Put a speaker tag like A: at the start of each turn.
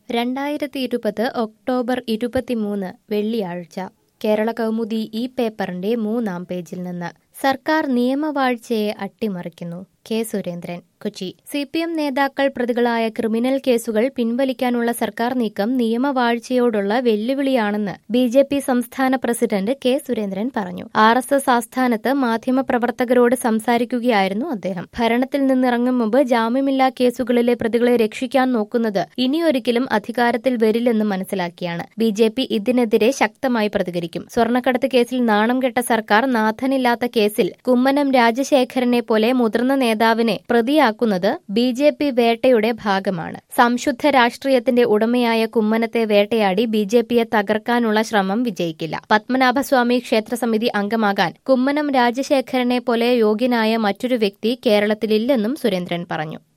A: രണ്ടായിരത്തി ഇരുപത് ഒക്ടോബർ ഇരുപത്തിമൂന്ന് വെള്ളിയാഴ്ച കേരള കൗമുദി ഈ പേപ്പറിന്റെ മൂന്നാം പേജിൽ നിന്ന് സർക്കാർ നിയമവാഴ്ചയെ അട്ടിമറിക്കുന്നു K Surendran Kochi C P M നേതാക്കൾ പ്രതികളായ ക്രിമിനൽ കേസുകൾ പിൻവലിക്കാനുള്ള സർക്കാർ നീക്കം നിയമവാഴ്ചയോടുള്ള വെല്ലുവിളിയാണെന്ന് ബി ജെ പി സംസ്ഥാന പ്രസിഡന്റ് കെ സുരേന്ദ്രൻ പറഞ്ഞു ആർ എസ് എസ് ആസ്ഥാനത്ത് മാധ്യമപ്രവർത്തകരോട് സംസാരിക്കുകയായിരുന്നു അദ്ദേഹം ഭരണത്തിൽ നിന്നിറങ്ങും മുമ്പ് ജാമ്യമില്ലാ കേസുകളിലെ പ്രതികളെ രക്ഷിക്കാൻ നോക്കുന്നത് ഇനിയൊരിക്കലും അധികാരത്തിൽ വരില്ലെന്ന് മനസ്സിലാക്കിയാണ് ബി ജെ പി ഇതിനെതിരെ ശക്തമായി പ്രതികരിക്കും സ്വർണ്ണക്കടത്ത് കേസിൽ നാണം കെട്ട സർക്കാർ നാഥനില്ലാത്ത കേസിൽ കുമ്മനം രാജശേഖരനെ പോലെ മുതിർന്ന നേതാവിനെ പ്രതിയാക്കുന്നത് ബി ജെ പി വേട്ടയുടെ ഭാഗമാണ് സംശുദ്ധ രാഷ്ട്രീയത്തിന്റെ ഉടമയായ കുമ്മനത്തെ വേട്ടയാടി ബി ജെ പിയെ തകർക്കാനുള്ള ശ്രമം വിജയിക്കില്ല പത്മനാഭസ്വാമി ക്ഷേത്രസമിതി അംഗമാകാൻ കുമ്മനം രാജശേഖരനെ പോലെ യോഗ്യനായ മറ്റൊരു വ്യക്തി കേരളത്തിലില്ലെന്നും സുരേന്ദ്രൻ പറഞ്ഞു